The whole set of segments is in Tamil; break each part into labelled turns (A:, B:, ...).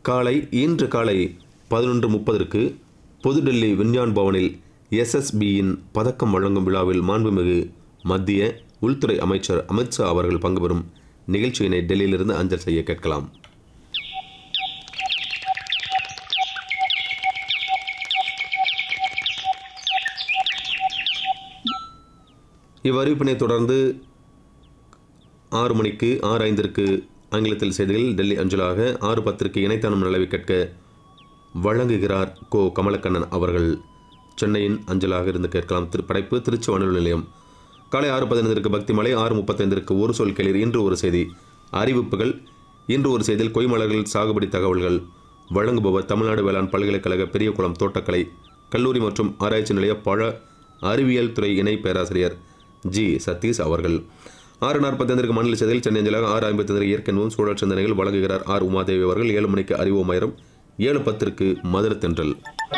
A: காலை இன்று காலை பதினொன்று முப்பதற்கு புதுடெல்லி விஞ்ஞான் பவனில் எஸ்எஸ்பியின் பதக்கம் வழங்கும் விழாவில் மாண்புமிகு மத்திய உள்துறை அமைச்சர் அமித்ஷா அவர்கள் பங்கு பெறும் நிகழ்ச்சியினை டெல்லியிலிருந்து அஞ்சல் செய்ய கேட்கலாம் இவ்வறிவிப்பினை தொடர்ந்து ஆறு மணிக்கு ஆறு ஐந்திற்கு ஆங்கிலத்தில் செய்திகள் டெல்லி அஞ்சலாக ஆறு பத்திற்கு இணைத்தானும் நிலவை கேட்க வழங்குகிறார் கோ கமலக்கண்ணன் அவர்கள் சென்னையின் அஞ்சலாக இருந்து கேட்கலாம் திரு படைப்பு திருச்சி வானொலி நிலையம் காலை ஆறு பதினைந்திற்கு பக்தி மலை ஆறு முப்பத்தைந்திற்கு ஒரு சொல் கேளீர் இன்று ஒரு செய்தி அறிவிப்புகள் இன்று ஒரு செய்தியில் கொய்மலர்கள் சாகுபடி தகவல்கள் வழங்குபவர் தமிழ்நாடு வேளாண் பல்கலைக்கழக பெரியகுளம் தோட்டக்கலை கல்லூரி மற்றும் ஆராய்ச்சி நிலைய பழ அறிவியல் துறை இணை பேராசிரியர் ஜி சதீஷ் அவர்கள் ஆறு நாற்பத்தைந்திற்கு மாநில செய்தியில் சென்னை அஞ்சலாக ஆறு ஐம்பத்தைந்திற்கு இயற்கை சூழல் சிந்தனைகள் வழங்குகிறார் ஆர் உமாதேவி அவர்கள் ஏழு மணிக்கு அறிவோம் ஆயிரம் ஏழு பத்திற்கு மதுரை தென்றல்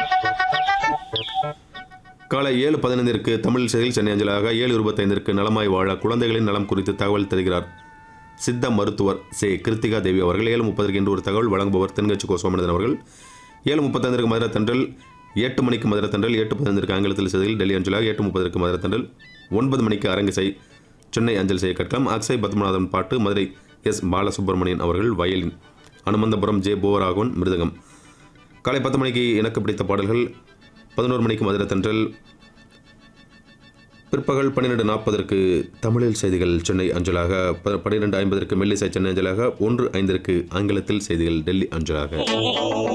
A: காலை ஏழு பதினைந்திற்கு தமிழ் செய்தியில் சென்னை அஞ்சலாக ஏழு இருபத்தைந்திற்கு நலமாய் வாழ குழந்தைகளின் நலம் குறித்து தகவல் தருகிறார் சித்த மருத்துவர் சே கிருத்திகா தேவி அவர்கள் ஏழு முப்பதற்கு இன்று ஒரு தகவல் வழங்குபவர் தென்கட்சி கோ சோமநாதன் அவர்கள் ஏழு முப்பத்தைந்திற்கு மதுரை தென்றல் எட்டு மணிக்கு மதுரை தென்றல் எட்டு பதினைந்திற்கு ஆங்கிலத்தில் செய்தியில் டெல்லி அஞ்சலாக எட்டு முப்பதற்கு மதுரை தென்றல் ஒன்பது மணிக்கு அரங்கிசை சென்னை அஞ்சல் செய்ய கட்டம் அக்ஷய் பத்மநாதன் பாட்டு மதுரை எஸ் பாலசுப்ரமணியன் அவர்கள் வயலின் அனுமந்தபுரம் ஜே போவராகவன் மிருதகம் காலை பத்து மணிக்கு எனக்கு பிடித்த பாடல்கள் பதினோரு மணிக்கு மதுரை தென்றல் பிற்பகல் பன்னிரெண்டு நாற்பதற்கு தமிழில் செய்திகள் சென்னை அஞ்சலாக ப- பன்னிரெண்டு ஐம்பதற்கு மெல்லிசை சென்னை அஞ்சலாக ஒன்று ஐந்திற்கு ஆங்கிலத்தில் செய்திகள் டெல்லி அஞ்சலாக